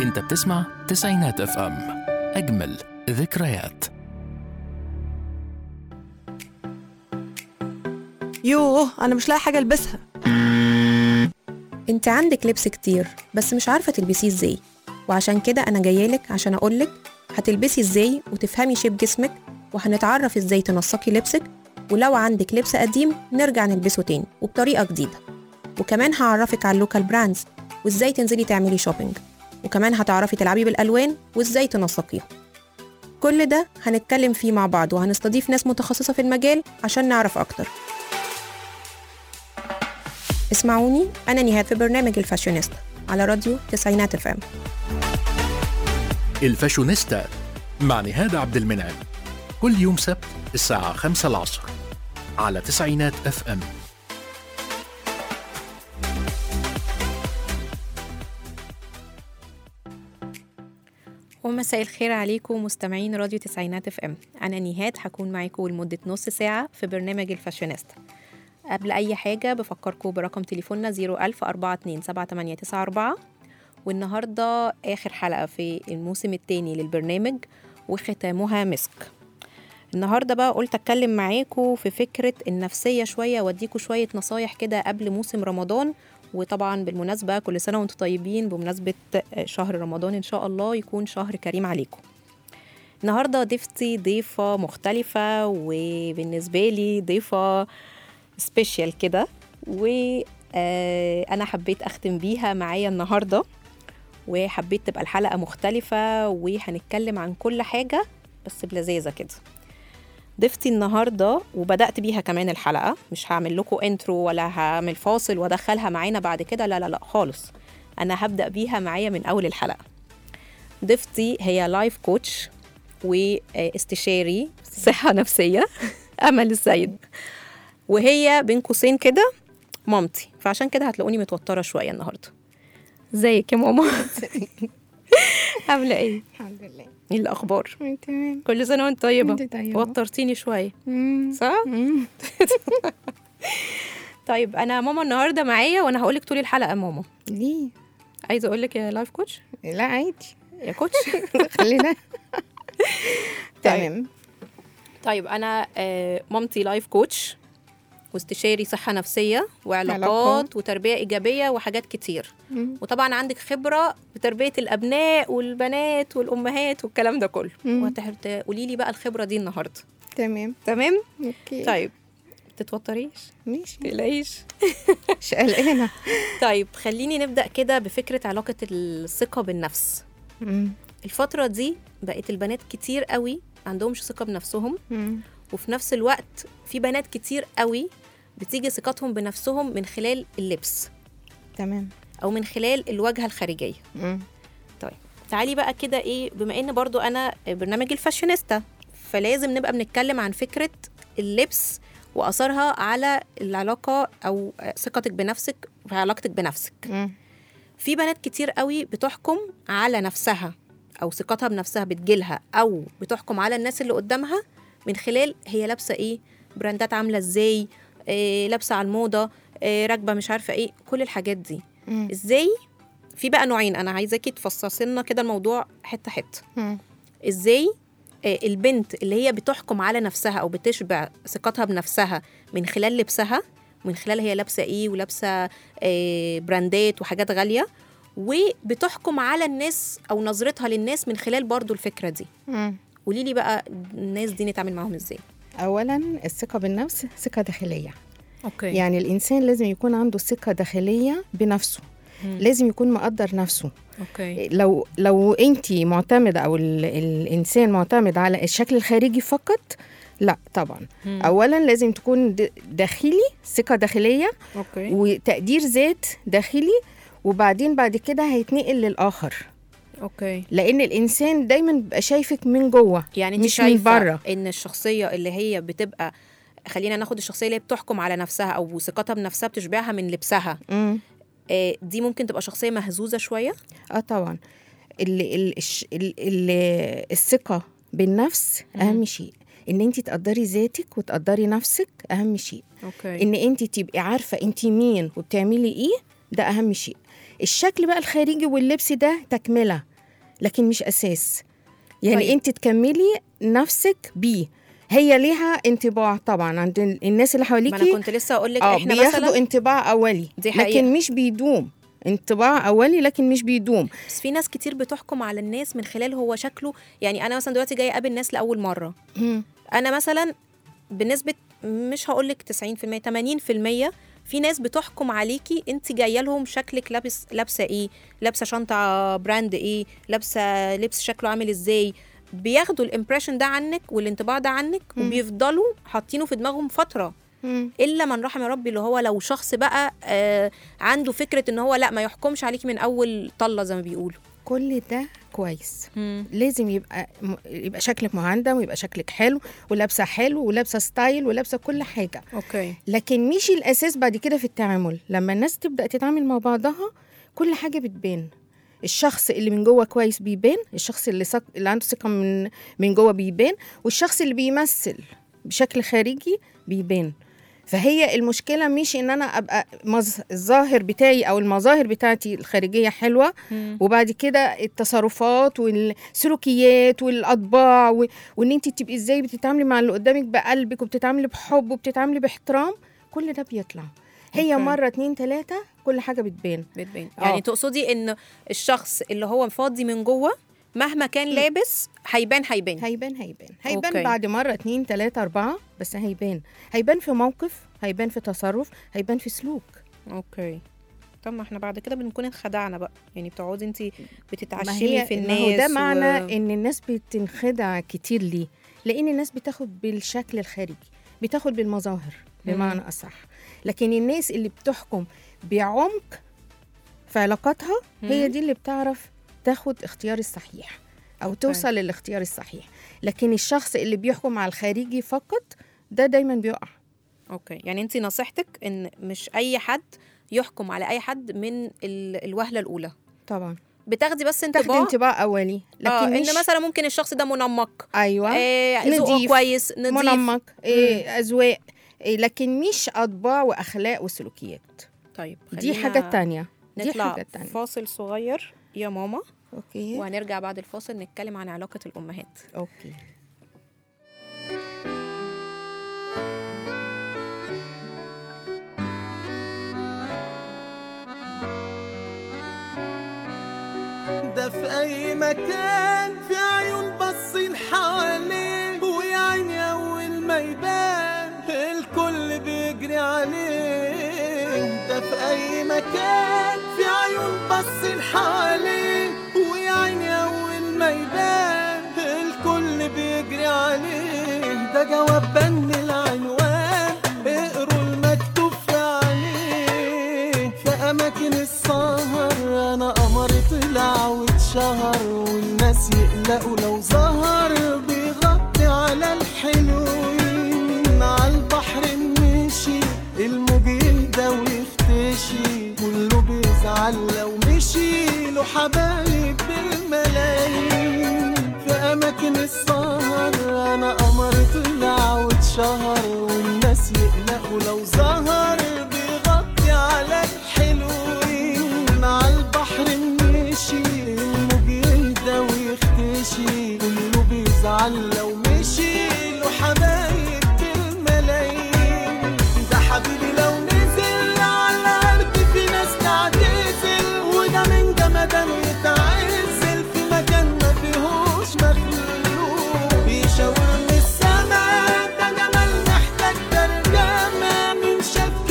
انت بتسمع تسعينات اف ام اجمل ذكريات يوه انا مش لاقي حاجه البسها انت عندك لبس كتير بس مش عارفة تلبسيه ازاي وعشان كده انا جايلك عشان اقولك هتلبسي ازاي وتفهمي شيب جسمك وهنتعرف ازاي تنسقي لبسك ولو عندك لبس قديم نرجع نلبسه تاني وبطريقة جديدة وكمان هعرفك على اللوكال براندز وازاي تنزلي تعملي شوبينج وكمان هتعرفي تلعبي بالالوان وازاي تنسقيها كل ده هنتكلم فيه مع بعض وهنستضيف ناس متخصصة في المجال عشان نعرف اكتر اسمعوني أنا نهاد في برنامج الفاشونيستا على راديو تسعينات اف ام الفاشونيستا مع نهاد عبد المنعم كل يوم سبت الساعة خمسة العصر على تسعينات اف ام ومساء الخير عليكم مستمعين راديو تسعينات اف ام انا نهاد هكون معاكم لمده نص ساعه في برنامج الفاشونيستا قبل اي حاجه بفكركم برقم تليفوننا 010427894 والنهارده اخر حلقه في الموسم الثاني للبرنامج وختامها مسك النهارده بقى قلت اتكلم معاكم في فكره النفسيه شويه واديكم شويه نصايح كده قبل موسم رمضان وطبعا بالمناسبه كل سنه وانتم طيبين بمناسبه شهر رمضان ان شاء الله يكون شهر كريم عليكم النهارده ضيفتي ضيفه مختلفه وبالنسبه لي ضيفه سبيشال كده وانا حبيت اختم بيها معايا النهارده وحبيت تبقى الحلقه مختلفه وهنتكلم عن كل حاجه بس بلذاذه كده ضيفتي النهارده وبدات بيها كمان الحلقه مش هعمل لكم انترو ولا هعمل فاصل وادخلها معانا بعد كده لا لا لا خالص انا هبدا بيها معايا من اول الحلقه ضيفتي هي لايف كوتش واستشاري صحه نفسيه امل السيد وهي بين قوسين كده مامتي فعشان كده هتلاقوني متوتره شويه النهارده ازيك يا ماما عامله ايه الحمد لله ايه الاخبار تمام كل سنه وانت طيبه انت طيبة. وترتيني شويه مم. صح مم. طيب انا ماما النهارده معايا وانا هقول لك طول الحلقه يا ماما ليه عايزه اقول لك يا لايف كوتش لا عادي يا كوتش خلينا تمام طيب انا آه، مامتي لايف كوتش واستشاري صحه نفسيه وعلاقات علاقات. وتربيه ايجابيه وحاجات كتير مم. وطبعا عندك خبره بتربيه الابناء والبنات والامهات والكلام ده كله مم. وتقولي لي بقى الخبره دي النهارده تمام تمام اوكي طيب تتوتريش ماشي تقلقيش مش قلقانه طيب خليني نبدا كده بفكره علاقه الثقه بالنفس مم. الفتره دي بقت البنات كتير قوي عندهمش ثقه بنفسهم مم. وفي نفس الوقت في بنات كتير قوي بتيجي ثقتهم بنفسهم من خلال اللبس تمام او من خلال الواجهه الخارجيه مم. طيب تعالي بقى كده ايه بما ان برضو انا برنامج الفاشونيستا فلازم نبقى بنتكلم عن فكره اللبس واثرها على العلاقه او ثقتك بنفسك وعلاقتك بنفسك مم. في بنات كتير قوي بتحكم على نفسها او ثقتها بنفسها بتجيلها او بتحكم على الناس اللي قدامها من خلال هي لابسه ايه براندات عامله ازاي إيه لابسه على الموضه إيه راكبه مش عارفه ايه كل الحاجات دي مم. ازاي في بقى نوعين انا عايزاكي تفصصي لنا كده الموضوع حته حته مم. ازاي آه، البنت اللي هي بتحكم على نفسها او بتشبع ثقتها بنفسها من خلال لبسها من خلال هي لابسه ايه ولابسه آه، براندات وحاجات غاليه وبتحكم على الناس او نظرتها للناس من خلال برضو الفكره دي مم. قولي لي بقى الناس دي نتعامل معاهم ازاي اولا الثقه بالنفس ثقه داخليه اوكي يعني الانسان لازم يكون عنده ثقه داخليه بنفسه مم. لازم يكون مقدر نفسه اوكي لو لو انت معتمده او ال الانسان معتمد على الشكل الخارجي فقط لا طبعا مم. اولا لازم تكون د- داخلي ثقه داخليه اوكي وتقدير ذات داخلي وبعدين بعد كده هيتنقل للاخر اوكي لان الانسان دايما بيبقى شايفك من جوه يعني انت مش من شايفه بره ان الشخصيه اللي هي بتبقى خلينا ناخد الشخصيه اللي هي بتحكم على نفسها او ثقتها بنفسها بتشبعها من لبسها امم آه، دي ممكن تبقى شخصيه مهزوزه شويه اه طبعا ال ال الش- ال ال الثقه بالنفس مم. اهم شيء ان انت تقدري ذاتك وتقدري نفسك اهم شيء اوكي ان انت تبقي عارفه انت مين وبتعملي ايه ده اهم شيء الشكل بقى الخارجي واللبس ده تكمله لكن مش اساس يعني طيب. طيب. انت تكملي نفسك بيه هي ليها انطباع طبعا عند ال- الناس اللي ما انا حواليكي كنت لسه اقول لك اه احنا بياخدوا مثلا انطباع اولي دي حقيقة. لكن مش بيدوم انطباع اولي لكن مش بيدوم بس في ناس كتير بتحكم على الناس من خلال هو شكله يعني انا مثلا دلوقتي جايه اقابل ناس لاول مره انا مثلا بنسبه مش هقول لك 90% 80% في ناس بتحكم عليكي انت جايه لهم شكلك لابس لابسه ايه لابسه شنطه براند ايه لابسه لبس شكله عامل ازاي بياخدوا الامبريشن ده عنك والانطباع ده عنك مم. وبيفضلوا حاطينه في دماغهم فتره الا من رحم ربي اللي هو لو شخص بقى آه عنده فكره ان هو لا ما يحكمش عليكي من اول طله زي ما بيقولوا كل ده كويس لازم يبقى م- يبقى شكلك مهندم ويبقى شكلك حلو ولابسه حلو ولابسه ستايل ولابسه كل حاجه اوكي لكن مش الاساس بعد كده في التعامل لما الناس تبدا تتعامل مع بعضها كل حاجه بتبان الشخص اللي من جوه كويس بيبان الشخص اللي سك... اللي عنده ثقه من من جوه بيبان والشخص اللي بيمثل بشكل خارجي بيبان فهي المشكله مش ان انا ابقى مظ... الظاهر بتاعي او المظاهر بتاعتي الخارجيه حلوه وبعد كده التصرفات والسلوكيات والاطباع و... وان انت تبقي ازاي بتتعاملي مع اللي قدامك بقلبك وبتتعاملي بحب وبتتعاملي باحترام كل ده بيطلع هي أوكي. مره اتنين تلاته كل حاجه بتبان بتبان آه. يعني تقصدي ان الشخص اللي هو فاضي من جوه مهما كان لابس هيبان هيبان هيبان هيبان هيبان أوكي. بعد مره اتنين تلاته اربعه بس هيبان هيبان في موقف هيبان في تصرف هيبان في سلوك اوكي طب ما احنا بعد كده بنكون اتخدعنا بقى يعني بتقعدي انت ما بتتعشمي هي في ما الناس هو ده و- معنى ان الناس بتنخدع كتير ليه لان الناس بتاخد بالشكل الخارجي بتاخد بالمظاهر بمعنى اصح لكن الناس اللي بتحكم بعمق في علاقاتها هي مم. دي اللي بتعرف تاخد اختيار الصحيح او توصل للاختيار الصحيح لكن الشخص اللي بيحكم على الخارجي فقط ده دايما بيقع اوكي يعني انت نصيحتك ان مش اي حد يحكم على اي حد من ال- الوهله الاولى طبعا بتاخدي بس تاخد انطباع انطباع اولي لكن آه مش ان مثلا ممكن الشخص ده منمق ايوه آه ذوقه نضيف، كويس نظيف منمق إيه اذواق إيه لكن مش اطباع واخلاق وسلوكيات طيب دي خلينا حاجه تانية دي نطلع حاجه تانية فاصل صغير يا ماما اوكي وهنرجع بعد الفاصل نتكلم عن علاقه الامهات اوكي ده في اي مكان في عيون باصين حواليه ويا عيني اول ما يبان الكل بيجري عليه ده في اي مكان في عيون باصين حواليه ويا عيني اول ما يبان الكل بيجري عليه ده جواب بن العنوان اقروا المكتوب في عليه في اماكن السهر انا قمر طلع واتشهر والناس يقلقوا لو ظهر بيغطي على الحلوين على البحر مشي الموج يهدى ويختشي كله بيزعل لو مشي له حبايب بالملايين في اماكن السهر انا قمر طلع واتشهر والناس يقلقوا لو ظهر بيغطي على الحلوين على البحر مشي الموج يهدى ويختشي كله بيزعل لو مشي له حبايب بالملايين ده حبيبي لو نزل على الارض في ناس تعتزل وده من جمدان يتعزل في مكان ما فيهوش مخلوق بيشاور من السما ده جمال محتاج ترجمة من شاف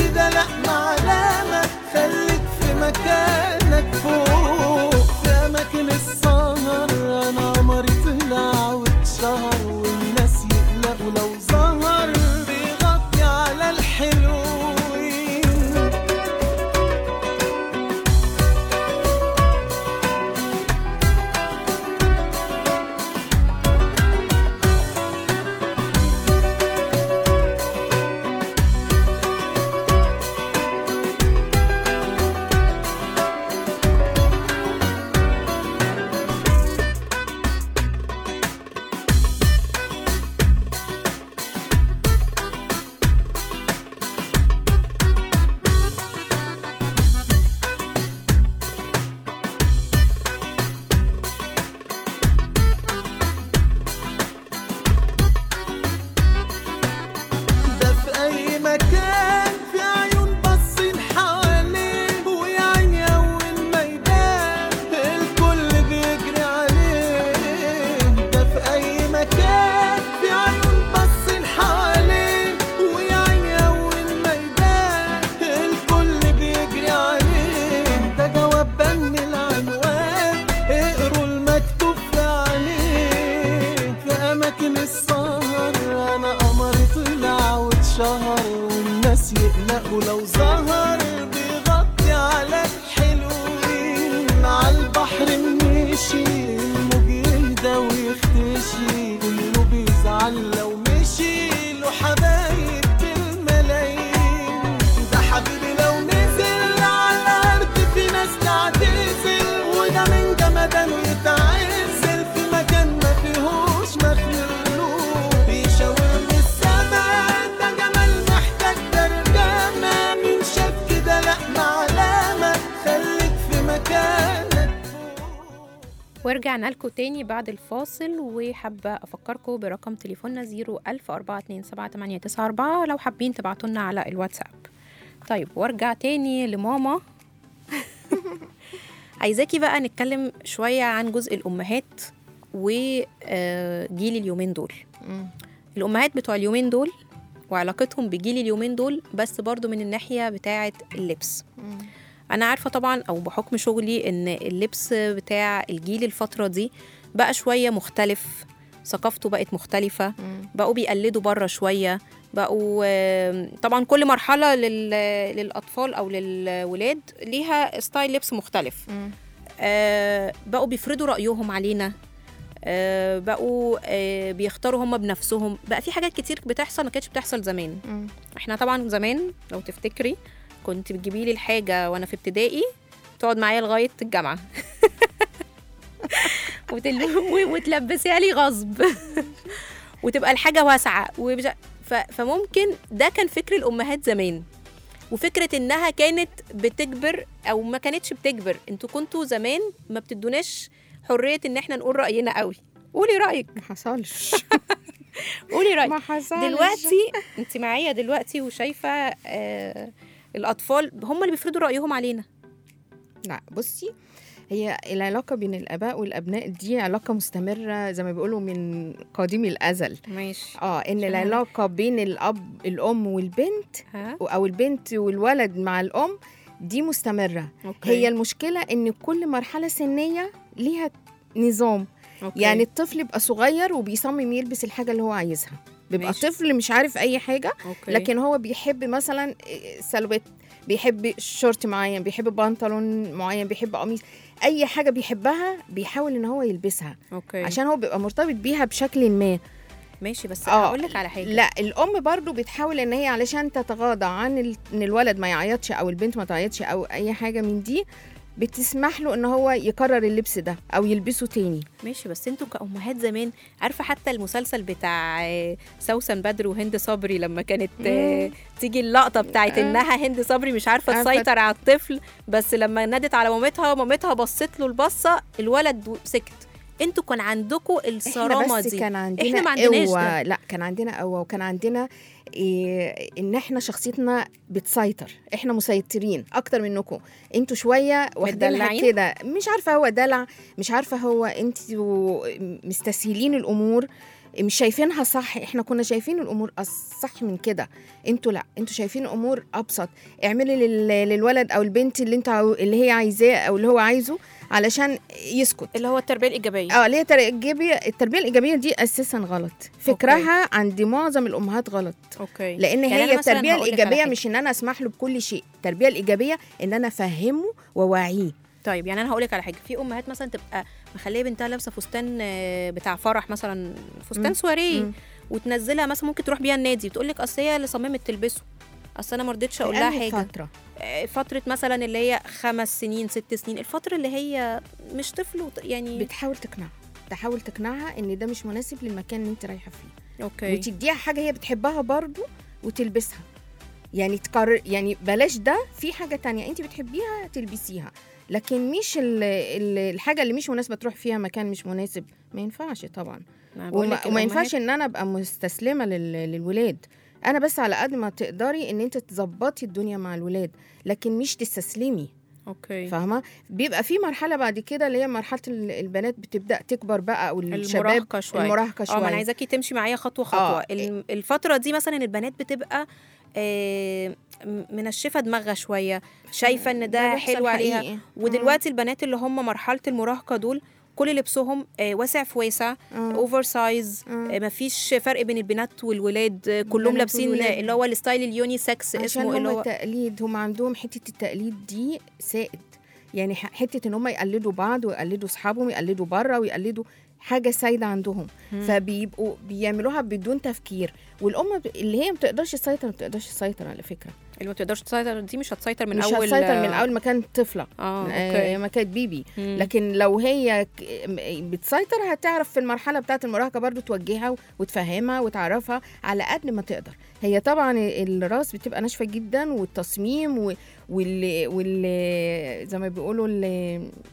ورجعنا لكم تاني بعد الفاصل وحابة أفكركم برقم تليفوننا 010427894 لو حابين تبعتولنا على الواتساب طيب وارجع تاني لماما عايزاكي بقى نتكلم شوية عن جزء الأمهات وجيل اليومين دول مم. الأمهات بتوع اليومين دول وعلاقتهم بجيل اليومين دول بس برضو من الناحية بتاعة اللبس مم. انا عارفه طبعا او بحكم شغلي ان اللبس بتاع الجيل الفتره دي بقى شويه مختلف ثقافته بقت مختلفه مم. بقوا بيقلدوا بره شويه بقوا آم، طبعا كل مرحله لل... للاطفال او للولاد ليها ستايل لبس مختلف مم. آه، بقوا بيفرضوا رايهم علينا آه، بقوا آه، بيختاروا هم بنفسهم بقى في حاجات كتير بتحصل ما كانتش بتحصل زمان مم. احنا طبعا زمان لو تفتكري كنت بتجيبي لي الحاجه وانا في ابتدائي تقعد معايا لغايه الجامعه وتل... و- وتلبسيها لي غصب وتبقى الحاجه واسعه ومش... ف... فممكن ده كان فكر الامهات زمان وفكره انها كانت بتجبر او ما كانتش بتجبر انتوا كنتوا زمان ما بتدوناش حريه ان احنا نقول راينا قوي قولي رايك ما حصلش قولي رايك ما حصلش دلوقتي انت معايا دلوقتي وشايفه آه الاطفال هم اللي بيفرضوا رايهم علينا لا بصي هي العلاقة بين الآباء والأبناء دي علاقة مستمرة زي ما بيقولوا من قديم الأزل ماشي اه ان شبه العلاقة بين الأب الأم والبنت ها أو البنت والولد مع الأم دي مستمرة اوكي هي المشكلة إن كل مرحلة سنية ليها نظام أوكي. يعني الطفل يبقى صغير وبيصمم يلبس الحاجة اللي هو عايزها بيبقى ماشي. طفل مش عارف أي حاجة أوكي. لكن هو بيحب مثلا سلوت بيحب شورت معين بيحب بنطلون معين بيحب قميص اي حاجه بيحبها بيحاول ان هو يلبسها اوكي عشان هو بيبقى مرتبط بيها بشكل ما ماشي بس آه، هقول لك على حاجه لا الام برضو بتحاول ان هي علشان تتغاضى عن ال... ان الولد ما يعيطش او البنت ما تعيطش او اي حاجه من دي بتسمح له ان هو يكرر اللبس ده او يلبسه تاني ماشي بس انتوا كأمهات زمان عارفة حتى المسلسل بتاع آه، سوسن بدر وهند صبري لما كانت آه، مم. تيجي اللقطة بتاعت آه. انها هند صبري مش عارفة عارفة. تسيطر على الطفل بس لما نادت على مامتها مامتها بصت له البصة الولد سكت انتوا كان عندكم الصرامة احنا بس دي كان عندنا احنا ما عندناش قوة ده. لا كان عندنا قوة وكان عندنا إيه ان احنا شخصيتنا بتسيطر احنا مسيطرين اكتر منكم انتوا شوية واخدينها متدلعين؟ كده مش عارفة هو دلع مش عارفة هو انتوا مستسهلين الامور مش شايفينها صح احنا كنا شايفين الامور الصح من كده انتوا لا انتوا شايفين الامور ابسط اعملي لل- للولد او البنت اللي انت عاو- اللي هي عايزاه او اللي هو عايزه علشان يسكت اللي هو التربية الإيجابية اه ليه تربية التربية الإيجابية دي أساسا غلط فكرها عند معظم الأمهات غلط اوكي لأن يعني أنا هي مثلاً التربية هقول لك على الإيجابية حاجة. مش إن أنا أسمح له بكل شيء التربية الإيجابية إن أنا أفهمه وأوعيه طيب يعني انا هقول لك على حاجه في امهات مثلا تبقى مخليه بنتها لابسه فستان آه، بتاع فرح مثلا فستان مم. سواريه مم. وتنزلها مثلا ممكن تروح بيها النادي بتقول لك اصل هي اللي صممت تلبسه اصل انا ما رضيتش اقول لها أنهي حاجه فترة آه، فتره مثلا اللي هي خمس سنين ست سنين الفتره اللي هي مش طفل وط- يعني بتحاول تقنعها تحاول تقنعها إن ده مش مناسب للمكان اللي أنت رايحة فيه اوكي وتديها حاجة هي بتحبها برضو وتلبسها يعني تقرر يعني بلاش ده في حاجة تانية أنت بتحبيها تلبسيها لكن مش ال ال الحاجة اللي مش مناسبة تروح فيها مكان مش مناسب ما ينفعش طبعا أنا بقول وما, لك وما الأمهات- ينفعش ان انا ابقى مستسلمه لل... للولاد انا بس على قد ما تقدري ان انت تظبطي الدنيا مع الولاد لكن مش تستسلمي اوكي فاهمه بيبقى في مرحله بعد كده اللي هي مرحله ال- البنات بتبدا تكبر بقى او الشباب المراهقه شويه المراهقه اه ما انا شويه عايزاكي تمشي معايا خطوه خطوه آه. آه. الفتره دي مثلا البنات بتبقى آه، م- منشفه دماغها شويه شايفه ان ده بيحصل حلو عليها حقيقي. ودلوقتي البنات اللي هم مرحله المراهقه دول كل لبسهم آه، واسع في واسع آه. اوفر سايز آه. مفيش فرق بين البنات والولاد آه، كلهم البنات لابسين والولاد. اللي هو الستايل اليوني سكس عشان اسمه اللي هم هو التقليد هم عندهم حته التقليد دي سائد يعني ح- حته ان هم يقلدوا بعض ويقلدوا اصحابهم يقلدوا بره ويقلدوا حاجه سايده عندهم مم. فبيبقوا بيعملوها بدون تفكير والام ب- اللي هي ما بتقدرش تسيطر ما بتقدرش تسيطر على فكره اللي ما تقدرش تسيطر دي مش هتسيطر من مش اول هتسيطر من اول ما كانت طفله اه آه، اوكي ما كانت بيبي مم. لكن لو هي ك- م- بتسيطر هتعرف في المرحله بتاعه المراهقه برضو توجهها وتفهمها وتعرفها على قد ما تقدر هي طبعا الراس بتبقى ناشفه جدا والتصميم و- وال وال زي ما بيقولوا ال-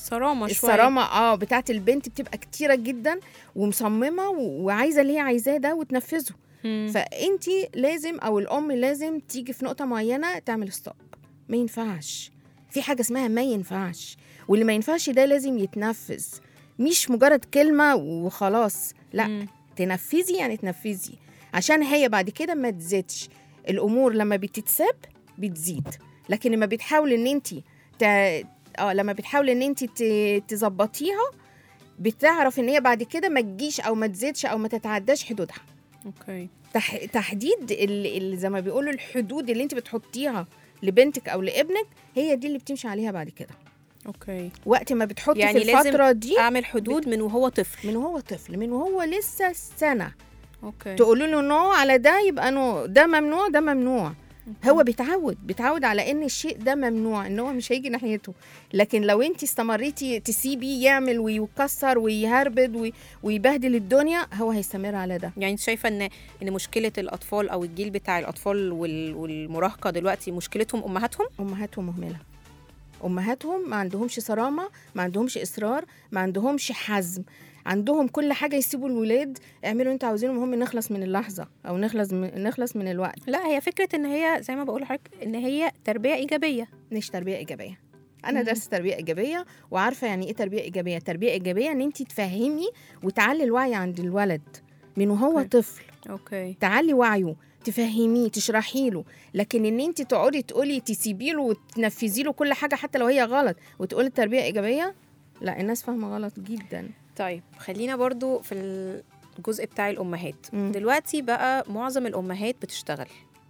الصرامه شويه الصرامه اه بتاعت البنت بتبقى كتيره جدا ومصممه و- وعايزه اللي هي عايزاه ده وتنفذه مم. فانت لازم او الام لازم تيجي في نقطه معينه تعمل ستوب ما ينفعش في حاجه اسمها ما ينفعش واللي ما ينفعش ده لازم يتنفذ مش مجرد كلمه وخلاص لا مم. تنفذي يعني تنفذي عشان هي بعد كده ما تزيدش الامور لما بتتساب بتزيد لكن لما بتحاول ان انت ت... اه لما بتحاول ان انت ت... تظبطيها بتعرف ان هي بعد كده ما تجيش او ما تزيدش او ما تتعداش حدودها اوكي تح... تحديد ال... ال... زي ما بيقولوا الحدود اللي انت بتحطيها لبنتك او لابنك هي دي اللي بتمشي عليها بعد كده اوكي وقت ما بتحطي يعني في لازم الفتره دي اعمل حدود من وهو طفل من وهو طفل من وهو لسه سنه اوكي تقولوا له نو على ده يبقى نو ده ممنوع ده ممنوع هو بيتعود بيتعود على ان الشيء ده ممنوع ان هو مش هيجي ناحيته لكن لو انت استمريتي تسيبيه يعمل ويكسر ويهربد وي- ويبهدل الدنيا هو هيستمر على ده يعني انت شايفه ان ان مشكله الاطفال او الجيل بتاع الاطفال وال- والمراهقه دلوقتي مشكلتهم امهاتهم امهاتهم مهمله امهاتهم ما عندهمش صرامه ما عندهمش اصرار ما عندهمش حزم عندهم كل حاجه يسيبوا الولاد اعملوا اللي انتوا عاوزينه المهم نخلص من اللحظه او نخلص من نخلص من الوقت لا هي فكره ان هي زي ما بقول لحضرتك ان هي تربيه ايجابيه مش تربيه ايجابيه انا مم. درست تربيه ايجابيه وعارفه يعني ايه تربيه ايجابيه تربيه ايجابيه ان انت تفهمي وتعلي الوعي عند الولد من وهو أوكي. طفل اوكي تعلي وعيه تفهميه تشرحي له لكن ان انت تقعدي تقولي تسيبي له وتنفذي له كل حاجه حتى لو هي غلط وتقولي التربيه ايجابيه لا الناس فاهمه غلط جدا طيب خلينا برضو في الجزء بتاع الامهات مم. دلوقتي بقى معظم الامهات بتشتغل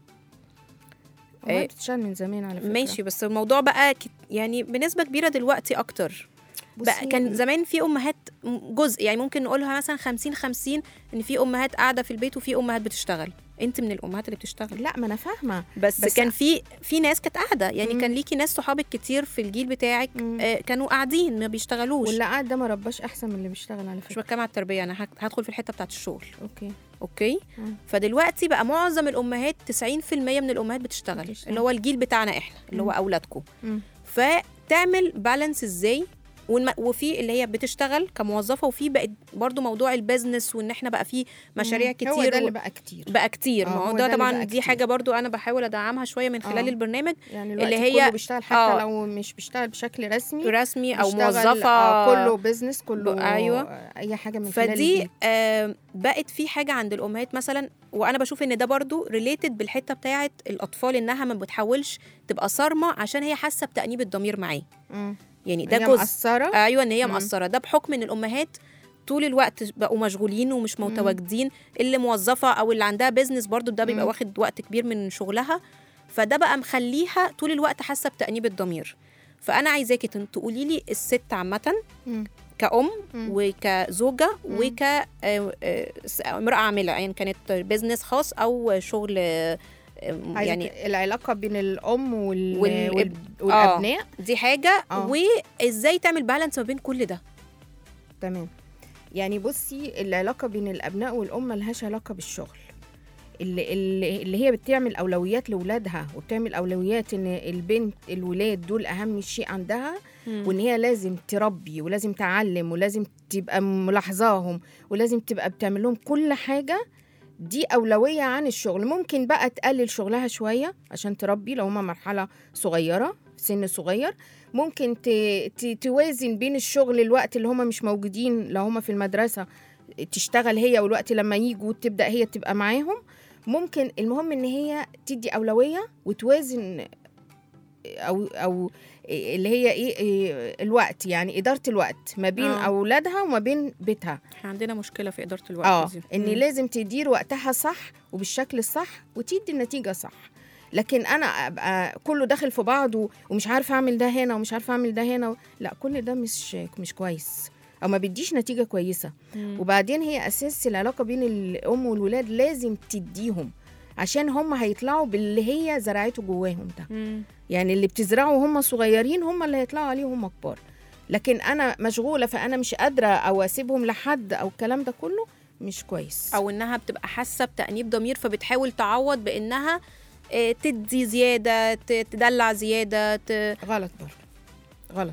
إيه؟ إيه. بتشتغل من زمان على فكره ماشي بس الموضوع بقى كت- يعني بنسبه كبيره دلوقتي اكتر بقى بصي، كان زمان في امهات م- جزء يعني ممكن نقولها مثلا 50 50 ان في امهات قاعده في البيت وفي امهات بتشتغل انت من الامهات اللي بتشتغل لا ما انا فاهمه بس, بس- بس كان في في ناس كانت قاعده يعني مم. كان ليكي ناس صحابك كتير في الجيل بتاعك مم. آه كانوا قاعدين ما بيشتغلوش واللي قاعد ده ما رباش احسن من اللي بيشتغل على مش فكره بتكلم على التربيه انا هك- هدخل في الحته بتاعت الشغل اوكي اوكي مم. فدلوقتي بقى معظم الامهات 90% من الامهات بتشتغل بتشتغل. اللي هو الجيل بتاعنا احنا اللي هو مم. اولادكم مم. فتعمل بالانس ازاي والم- وفي اللي هي بتشتغل كموظفه وفي بقت برضو موضوع البيزنس وان احنا بقى في مشاريع مم. كتير هو ده و- اللي بقى كتير بقى كتير آه، ما هو هو ده ده اللي طبعا بقى دي كتير. حاجه برضو انا بحاول ادعمها شويه من خلال آه. البرنامج يعني اللي اللي هي- هي كله بيشتغل حتى آه. لو مش بيشتغل بشكل رسمي رسمي او بيشتغل، موظفه آه كله بيزنس كله ب- أيوة. اي حاجه من خلال فدي البيت. آه بقت في حاجه عند الامهات مثلا وانا بشوف ان ده برضو ريليتد بالحته بتاعه الاطفال انها ما بتحاولش تبقى صارمه عشان هي حاسه بتانيب الضمير معاه مم. يعني ده هي جزء مقصره ايوه ان هي مم. مقصره ده بحكم ان الامهات طول الوقت بقوا مشغولين ومش متواجدين اللي موظفه او اللي عندها بيزنس برضو ده بيبقى مم. واخد وقت كبير من شغلها فده بقى مخليها طول الوقت حاسه بتانيب الضمير فانا عايزاكي تن- تقولي لي الست عامه مم. كأم مم. وكزوجة مم. وك آه، آه، س- امرأة عاملة يعني كانت بيزنس خاص أو شغل آه، يعني يعني العلاقه بين الام وال... والاب- وال... والابناء دي حاجة آه. وإزاي تعمل بالانس ما بين كل ده تمام يعني بصي العلاقه بين الابناء والام ملهاش علاقه بالشغل اللي, اللي, اللي هي بتعمل اولويات لاولادها وبتعمل اولويات ان البنت الولاد دول اهم شيء عندها وان هي لازم تربي ولازم تعلم ولازم تبقى ملاحظاهم ولازم تبقى بتعمل لهم كل حاجه دي أولوية عن الشغل ممكن بقى تقلل شغلها شوية عشان تربي لو هما مرحلة صغيرة سن صغير ممكن ت... ت... توازن بين الشغل الوقت اللي هما مش موجودين لو هما في المدرسة تشتغل هي والوقت لما يجوا تبدأ هي تبقى معاهم ممكن المهم ان هي تدي أولوية وتوازن او او اللي هي ايه إيه الوقت يعني اداره الوقت ما بين آه. اولادها وما بين بيتها احنا عندنا مشكلة في إدارة الوقت اه دي ان مم. لازم تدير وقتها صح وبالشكل الصح وتدي النتيجه صح لكن انا ابقى كله داخل في بعضه ومش عارفه اعمل ده هنا ومش عارفه اعمل ده هنا لا كل ده مش مش كويس او ما بيديش نتيجه كويسه مم. وبعدين هي اساس العلاقه بين الام والولاد لازم تديهم عشان هم هيطلعوا باللي هي زرعته جواهم ده مم. يعني اللي بتزرعه وهم صغيرين هم اللي هيطلعوا عليه وهم كبار لكن انا مشغوله فانا مش قادره او اسيبهم لحد او الكلام ده كله مش كويس او انها بتبقى حاسه بتانيب ضمير فبتحاول تعوض بانها آه، تدي زياده ت- تدلع زياده ت... غلط برضه غلط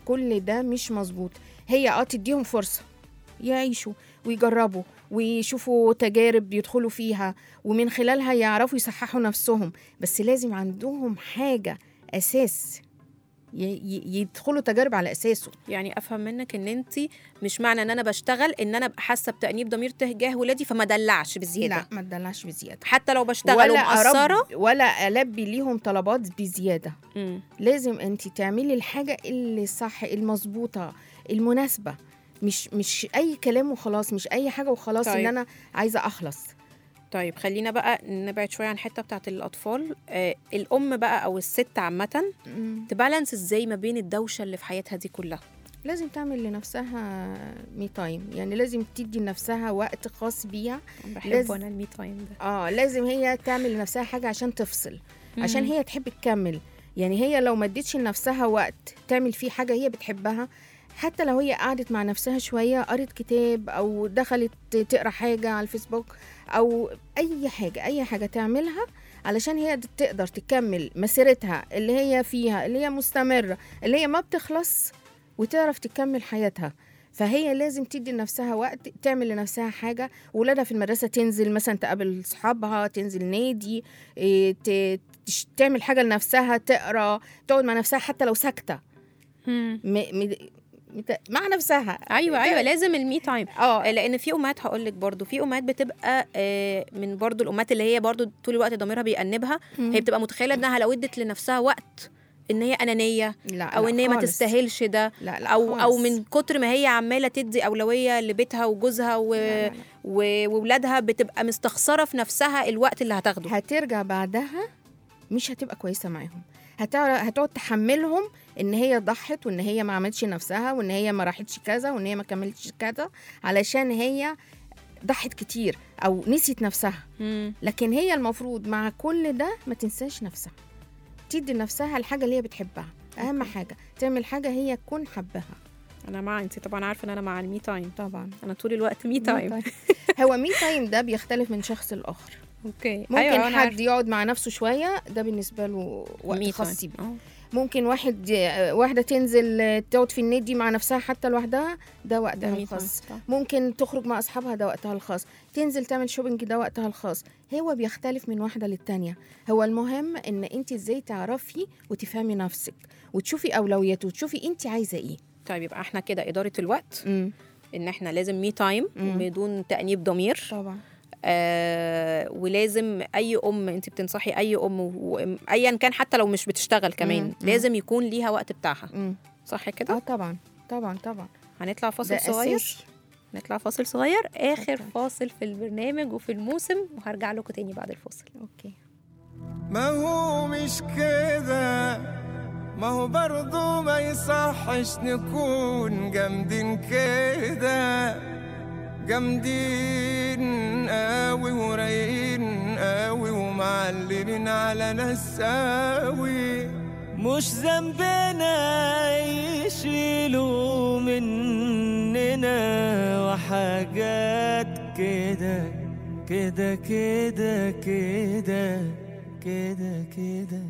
كل ده مش مظبوط هي اه تديهم فرصه يعيشوا ويجربوا ويشوفوا تجارب يدخلوا فيها ومن خلالها يعرفوا يصححوا نفسهم بس لازم عندهم حاجه اساس ي- ي- يدخلوا تجارب على اساسه يعني افهم منك ان انت مش معنى ان انا بشتغل ان انا ابقى حاسه بتانيب ضمير تجاه ولادي فما دلعش بزياده لا ما تدلعش بزياده حتى لو بشتغل ومقصره أرب ولا البي ليهم طلبات بزياده مم. لازم انت تعملي الحاجه اللي صح المظبوطه المناسبه مش مش اي كلام وخلاص مش اي حاجه وخلاص طيب. ان انا عايزه اخلص طيب خلينا بقى نبعد شويه عن الحته بتاعت الاطفال آه الام بقى او الست عامه مم. تبالانس ازاي ما بين الدوشه اللي في حياتها دي كلها لازم تعمل لنفسها مي تايم يعني لازم تدي لنفسها وقت خاص بيها بحب لازم- انا المي تايم ده اه لازم هي تعمل لنفسها حاجه عشان تفصل عشان مم. هي تحب تكمل يعني هي لو ما ادتش لنفسها وقت تعمل فيه حاجه هي بتحبها حتى لو هي قعدت مع نفسها شويه قرت كتاب او دخلت تقرا حاجه على الفيسبوك او اي حاجه اي حاجه تعملها علشان هي تقدر تكمل مسيرتها اللي هي فيها اللي هي مستمره اللي هي ما بتخلص وتعرف تكمل حياتها فهي لازم تدي لنفسها وقت تعمل لنفسها حاجه ولادها في المدرسه تنزل مثلا تقابل صحابها تنزل نادي إيه، ت- تش- تعمل حاجه لنفسها تقرا تقعد مع نفسها حتى لو ساكته مم. م... م... مت- مع نفسها ايوه ايوه لازم المي تايم اه لان في امهات هقول لك برضو في امهات بتبقى آه، من برضو الامهات اللي هي برضو طول الوقت ضميرها بيأنبها هي بتبقى متخيله انها لو ادت لنفسها وقت ان هي انانيه لا او لا ان هي ما خالص. تستاهلش ده لا لا او او خالص. من كتر ما هي عماله تدي اولويه لبيتها وجوزها و... لا، لا، لا. و- وولادها بتبقى مستخسره في نفسها الوقت اللي هتاخده هترجع بعدها مش هتبقى كويسه معاهم هتعرف هتقعد تحملهم ان هي ضحت وان هي ما عملتش نفسها وان هي ما راحتش كذا وان هي ما كملتش كذا علشان هي ضحت كتير او نسيت نفسها مم. لكن هي المفروض مع كل ده ما تنساش نفسها تدي لنفسها الحاجه اللي هي بتحبها اهم حاجه تعمل حاجه هي تكون حبها انا مع انت طبعا عارفه ان انا مع المي تايم طبعا انا طول الوقت مي تايم هو مي تايم ده بيختلف من شخص لاخر اوكي ممكن أيوة أيوة أنا حد عارفة. يقعد مع نفسه شويه ده بالنسبه له وقت Me خاص time. بيه آه. ممكن واحد واحده تنزل تقعد في النادي مع نفسها حتى لوحدها ده وقتها ده me time. الخاص صح. ممكن تخرج مع اصحابها ده وقتها الخاص تنزل تعمل شوبينج ده وقتها الخاص هو بيختلف من واحده للتانيه هو المهم ان انت ازاي تعرفي وتفهمي نفسك وتشوفي اولويات وتشوفي انت عايزه ايه طيب يبقى احنا كده اداره الوقت امم ان احنا لازم مي تايم مم. بدون تانيب ضمير طبعا آه ولازم اي ام انت بتنصحي اي ام و- ايا كان حتى لو مش بتشتغل كمان مم. لازم يكون ليها وقت بتاعها امم صح اه كده طبعا طبعا طبعا هنطلع فاصل ده صغير أساسي. نطلع فاصل صغير اخر اتفضل. فاصل في البرنامج وفي الموسم وهرجع لكم تاني بعد الفاصل اوكي ما هو مش كده ما هو برضو ما يصحش نكون جامدين كده جامدين قوي ورايقين قوي ومعلمين على ناس قوي مش ذنبنا يشيلوا مننا وحاجات كده كده كده كده كده كده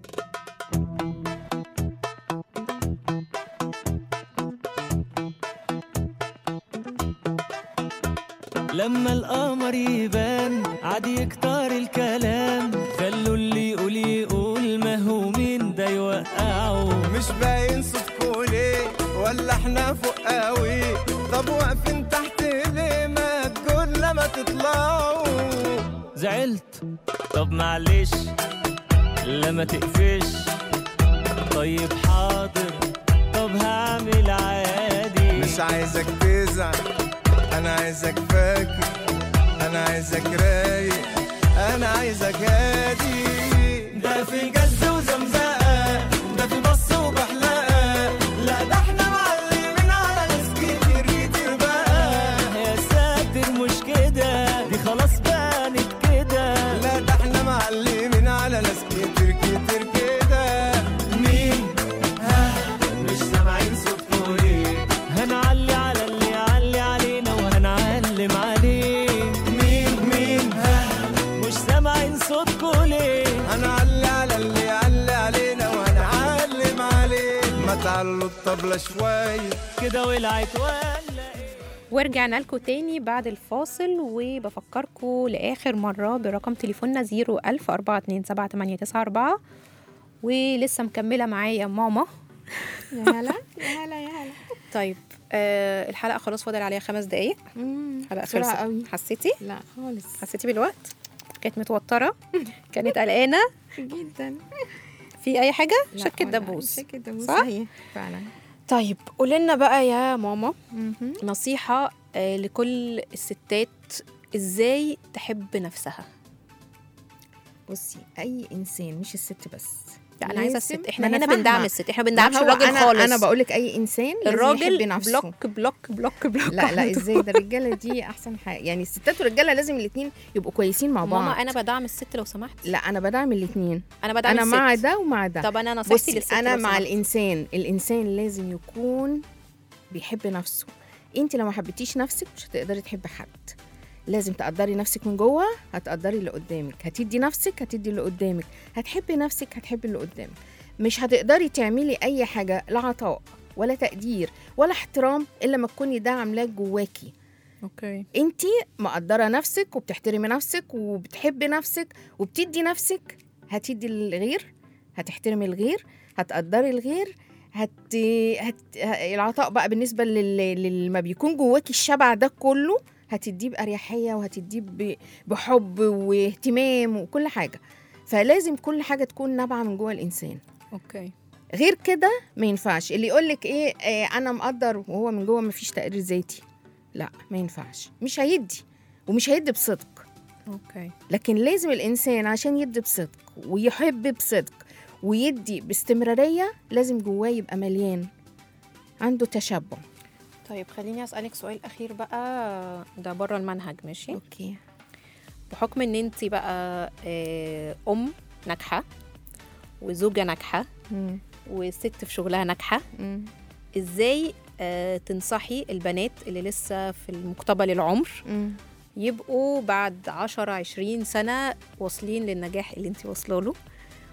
لما القمر يبان عادي يكتر الكلام خلوا اللي يقول يقول ما هو مين ده يوقعه مش باين صوتكوا ليه ولا احنا فوق قوي طب واقفين تحت ليه ما تقول لما تطلعوا زعلت طب معلش لما تقفش طيب حاضر طب هعمل عادي مش عايزك تزعل انا عايزك فاكر انا عايزك رايق انا عايزك هادي ده في جز وزمزقه ده في بص وبحلقه لا ده احنا معلمين على ناس كتير كتير بقى يا ساتر مش كده دي خلاص بانت كده لا ده احنا معلمين على ناس كتير كتير كده مين ها مش سامعين صوتكوا ليه هنعلي على اللي يعلي علينا وهنعلم عليه مين مين ها مش سامعين صوتكوا ليه هنعلي على اللي تعلوا الطبلة شوية كده ولعت ولا ورجعنا لكم تاني بعد الفاصل وبفكركم لآخر مرة برقم تليفوننا 010427894 ولسه مكملة معايا ماما يا هلا يا هلا يا هلا طيب آه الحلقة خلاص فاضل عليها خمس دقايق الحلقة بسرعة خلصت قوي. حسيتي؟ لا خالص حسيتي بالوقت؟ كانت متوترة كانت قلقانة جدا في أي حاجة؟ لا شك ولا- الدبوس شك الدبوس صح؟ صحيح فعلا طيب قولي لنا بقى يا ماما مهم. نصيحة آه، لكل الستات ازاي تحب نفسها بصي اي انسان مش الست بس لا انا عايزه لازم- الست احنا ما أنا هنا بندعم فاهمة. الست احنا ما بندعمش هو الراجل أنا خالص انا بقول لك اي انسان لازم الراجل يحب نفسه بلوك بلوك بلوك بلوك لا لا على طول. ازاي ده الرجاله دي احسن حاجه يعني الستات والرجاله لازم الاثنين يبقوا كويسين مع بعض ماما انا بدعم الست لو سمحت لا انا بدعم الاثنين انا بدعم انا الست مع ده ومع ده طب انا نصيحتي بصي للست انا لو مع سمحت. الانسان الانسان لازم يكون بيحب نفسه انت لو ما حبيتيش نفسك مش هتقدري تحبي حد لازم تقدري نفسك من جوه هتقدري اللي قدامك هتدي نفسك هتدي اللي قدامك هتحبي نفسك هتحبي اللي قدامك مش هتقدري تعملي اي حاجه لا عطاء ولا تقدير ولا احترام الا ما تكوني ده عاملاه جواكي اوكي انت مقدره نفسك وبتحترمي نفسك وبتحبي نفسك وبتدي نفسك هتدي الغير هتحترمي الغير هتقدري الغير هت... هت... ه- العطاء بقى بالنسبه لل... لما بيكون جواكي الشبع ده كله هتديه بأريحية وهتديه ب... بحب واهتمام وكل حاجة فلازم كل حاجة تكون نابعة من جوه الإنسان اوكي غير كده ما ينفعش اللي يقول لك ايه آه انا مقدر وهو من جوه ما فيش تقدير ذاتي لا ما ينفعش مش هيدي ومش هيدي بصدق اوكي لكن لازم الانسان عشان يدي بصدق ويحب بصدق ويدي باستمراريه لازم جواه يبقى مليان عنده تشبع طيب خليني اسالك سؤال اخير بقى ده بره المنهج ماشي اوكي بحكم ان انت بقى آه، ام ناجحه وزوجه ناجحه مم. وست في شغلها ناجحه مم. ازاي آه، تنصحي البنات اللي لسه في المقتبل العمر مم. يبقوا بعد 10 20 سنه واصلين للنجاح اللي انت واصله له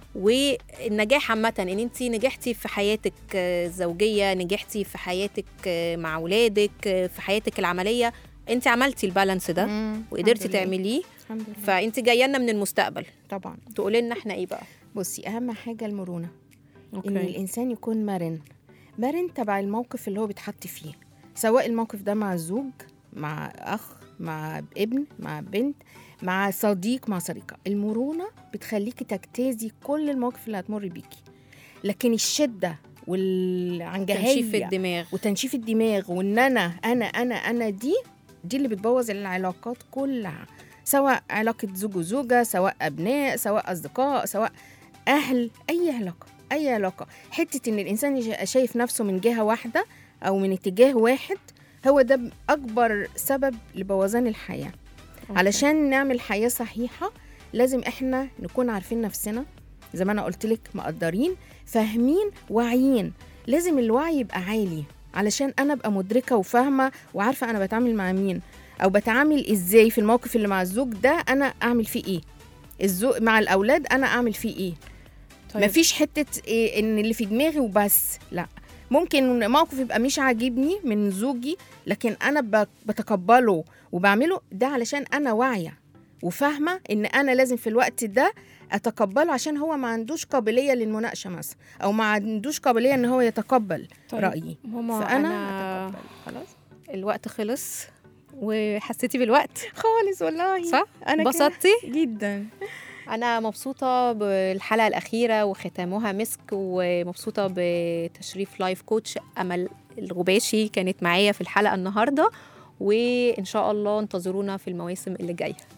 والنجاح عامة ان انت نجحتي في حياتك آه، الزوجية نجحتي في حياتك آه، مع اولادك آه، في حياتك العملية انت عملتي البالانس ده مم. وقدرتي الحمد لله. تعمليه الحمد لله فانت جايه لنا من المستقبل طبعا تقولي لنا احنا ايه بقى بصي اهم حاجه المرونه ان اوكي الانسان يكون مرن مرن تبع الموقف اللي هو بيتحط فيه سواء الموقف ده مع الزوج مع اخ مع ابن مع بنت مع صديق مع صديقه المرونه بتخليكي تجتازي كل المواقف اللي هتمر بيكي لكن الشده والعنجهيه تنشيف الدماغ وتنشيف الدماغ وان انا انا انا انا دي دي اللي بتبوظ العلاقات كلها سواء علاقة زوج وزوجة سواء أبناء سواء أصدقاء سواء أهل أي علاقة أي علاقة حتة إن الإنسان يش- شايف نفسه من جهة واحدة أو من اتجاه واحد هو ده أكبر سبب لبوظان الحياة علشان نعمل حياة صحيحة لازم إحنا نكون عارفين نفسنا زي ما أنا قلت لك مقدرين فاهمين واعيين لازم الوعي يبقى عالي علشان أنا أبقى مدركة وفاهمة وعارفة أنا بتعامل مع مين أو بتعامل إزاي في الموقف اللي مع الزوج ده أنا أعمل فيه إيه الزوج مع الأولاد أنا أعمل فيه إيه طيب. مفيش حتة إيه إن اللي في دماغي وبس لا ممكن موقف يبقى مش عاجبني من زوجي لكن انا ب- بتقبله وبعمله ده علشان انا واعيه وفاهمه ان انا لازم في الوقت ده اتقبله عشان هو ما عندوش قابليه للمناقشه مثلا او ما عندوش قابليه ان هو يتقبل طيب. رايي ماما فانا انا اتقبل خلاص الوقت خلص وحسيتي بالوقت خالص والله صح أنا كده- انبسطتي جدا انا مبسوطه بالحلقه الاخيره وختامها مسك ومبسوطه بتشريف لايف كوتش امل الغباشي كانت معايا في الحلقه النهارده وان شاء الله انتظرونا في المواسم اللي جايه